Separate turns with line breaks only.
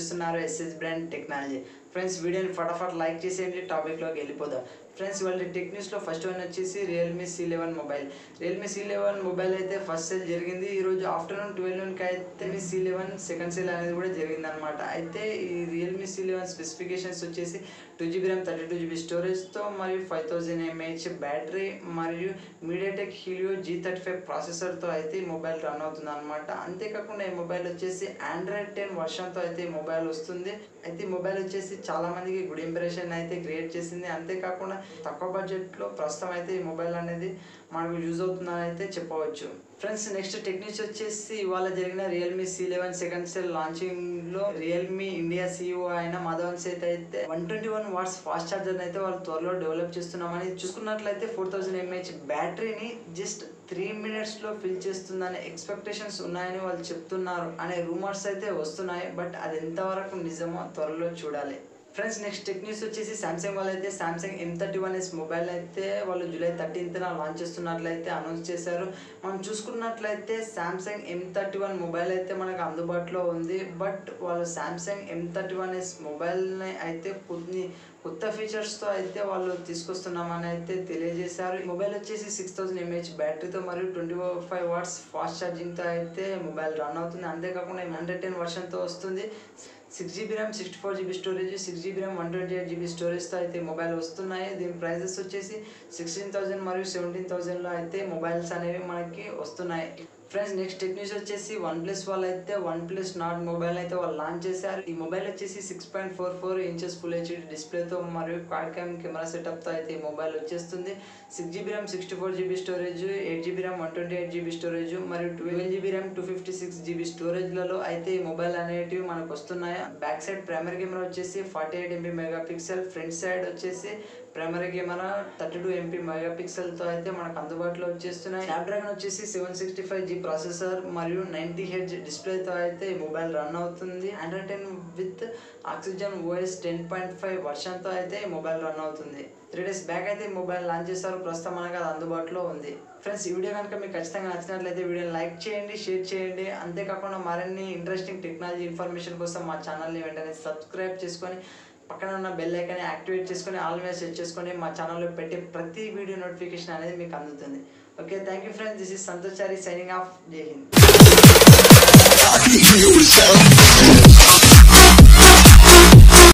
చూస్తున్నారు SS brand technology friends వీడియోని ఫటాఫట్ లైక్ చేసేయండి టాపిక్లోకి వెళ్ళిపోదాం ఫ్రెండ్స్ ఇవాళ టెక్ న్యూస్లో ఫస్ట్ వన్ వచ్చేసి Realme C eleven mobile Realme C eleven mobile అయితే ఫస్ట్ సేల్ జరిగింది ఈరోజు ఆఫ్టర్నూన్ ట్వెల్వ్కి అయితే మీ సి లెవెన్ సెకండ్ సేల్ అనేది కూడా జరిగింది అనమాట అయితే ఈ రియల్మీ సి లెవెన్ స్పెసిఫికేషన్స్ వచ్చేసి two GB RAM thirty two GB స్టోరేజ్తో మరియు ఫైవ్ థౌజండ్ ఎంఏహెచ్ బ్యాటరీ మరియు MediaTek Helio G thirty five ప్రాసెసర్తో అయితే ఈ మొబైల్ రన్ అవుతుంది అనమాట అంతేకాకుండా ఈ మొబైల్ వచ్చేసి ఆండ్రాయిడ్ టెన్ వర్షన్తో అయితే ఈ మొబైల్ వస్తుంది అయితే ఈ మొబైల్ వచ్చేసి చాలా మందికి గుడ్ ఇంప్రెషన్ అయితే క్రియేట్ చేసింది అంతేకాకుండా తక్కువ బడ్జెట్లో ప్రస్తుతం అయితే ఈ మొబైల్ అనేది మనకు యూజ్ అవుతుందని అయితే చెప్పవచ్చు ఫ్రెండ్స్ నెక్స్ట్ టెక్నిక్స్ వచ్చేసి ఇవాళ జరిగిన Realme C eleven second sale లాంచింగ్లో రియల్మీ ఇండియా సీఈఓ అయిన మాధవన్ సేత్ అయితే one twenty one watts fast charger అయితే వాళ్ళు త్వరలో డెవలప్ చేస్తున్నామని చూసుకున్నట్లయితే ఫోర్ థౌసండ్ ఎంఏహెచ్ బ్యాటరీని జస్ట్ త్రీ మినిట్స్లో ఫిల్ చేస్తుందనే ఎక్స్పెక్టేషన్స్ ఉన్నాయని వాళ్ళు చెప్తున్నారు అనే రూమర్స్ అయితే వస్తున్నాయి బట్ అది ఎంతవరకు నిజమో త్వరలో చూడాలి ఫ్రెండ్స్ నెక్స్ట్ టెక్ న్యూస్ వచ్చేసి సామ్సంగ్ వాళ్ళు అయితే Samsung M thirty one S mobile అయితే వాళ్ళు జూలై థర్టీన్త్న లాంచ్ చేస్తున్నట్లయితే అనౌన్స్ చేశారు మనం చూసుకున్నట్లయితే Samsung M thirty one mobile అయితే మనకు అందుబాటులో ఉంది బట్ వాళ్ళు Samsung M thirty one S మొబైల్ని అయితే కొన్ని కొత్త ఫీచర్స్తో అయితే వాళ్ళు తీసుకొస్తున్నామని అయితే తెలియజేశారు ఈ మొబైల్ వచ్చేసి సిక్స్ థౌసండ్ ఎంహెచ్ బ్యాటరీతో మరియు ట్వంటీ ఫైవ్ వాట్స్ ఫాస్ట్ ఛార్జింగ్తో అయితే మొబైల్ రన్ అవుతుంది అంతేకాకుండా హండ్రెడ్ టెన్ వర్షన్తో వస్తుంది six GB RAM sixty four GB storage six GB RAM one twenty eight GB స్టోరేజ్తో అయితే మొబైల్ వస్తున్నాయి దీని ప్రైజెస్ వచ్చేసి సిక్స్టీన్ థౌసండ్ మరియు సెవెంటీన్ థౌసండ్లో అయితే మొబైల్స్ అనేవి మనకి వస్తున్నాయి ఫ్రెండ్స్ నెక్స్ట్ టెక్ న్యూస్ వచ్చేసి వన్ ప్లస్ వాళ్ళు అయితే వన్ ప్లస్ నాట్ మొబైల్ అయితే వాళ్ళు లాంచ్ చేశారు ఈ మొబైల్ వచ్చేసి six point four four inches full HD డిస్ప్లేతో మరియు క్వాడ్ క్యామ్ కెమెరా సెటప్తో అయితే ఈ మొబైల్ వచ్చేస్తుంది six GB RAM sixty four GB storage eight GB RAM one twenty eight GB storage మరియు twelve GB RAM two fifty six GB స్టోరేజ్లలో అయితే ఈ మొబైల్ అనేటివి మనకు వస్తున్నాయి బ్యాక్ సైడ్ ప్రైమరీ కెమెరా వచ్చేసి forty eight MP megapixel front side వచ్చేసి primary camera thirty two MP mega పిక్సెల్తో అయితే మనకు అందుబాటులో వచ్చేస్తున్నాయి స్నాప్డ్రాగన్ వచ్చేసి seven sixty five G processor మరియు నైంటీ హెచ్ డిస్ప్లేతో అయితే ఈ మొబైల్ రన్ అవుతుంది Android ten with Oxygen OS ten point five వర్షన్తో అయితే ఈ మొబైల్ రన్ అవుతుంది త్రీ డేస్ బ్యాక్ అయితే ఈ మొబైల్ లాంచ్ చేశారు ప్రస్తుతం మనకు అది అందుబాటులో ఉంది ఫ్రెండ్స్ ఈ వీడియో కనుక మీకు ఖచ్చితంగా నచ్చినట్లయితే వీడియోని లైక్ చేయండి షేర్ చేయండి అంతేకాకుండా మరిన్ని ఇంట్రెస్టింగ్ టెక్నాలజీ ఇన్ఫర్మేషన్ కోసం మా ఛానల్ని వెంటనే సబ్స్క్రైబ్ చేసుకొని పక్కన ఉన్న బెల్ ఐకాన్ని యాక్టివేట్ చేసుకొని ఆల్ మీద సెట్ చేసుకొని మా ఛానల్లో పెట్టే ప్రతి వీడియో నోటిఫికేషన్ అనేది మీకు అందుతుంది okay thank you friends this is Santosh Chari signing off Jai Hind
I can hear the sound.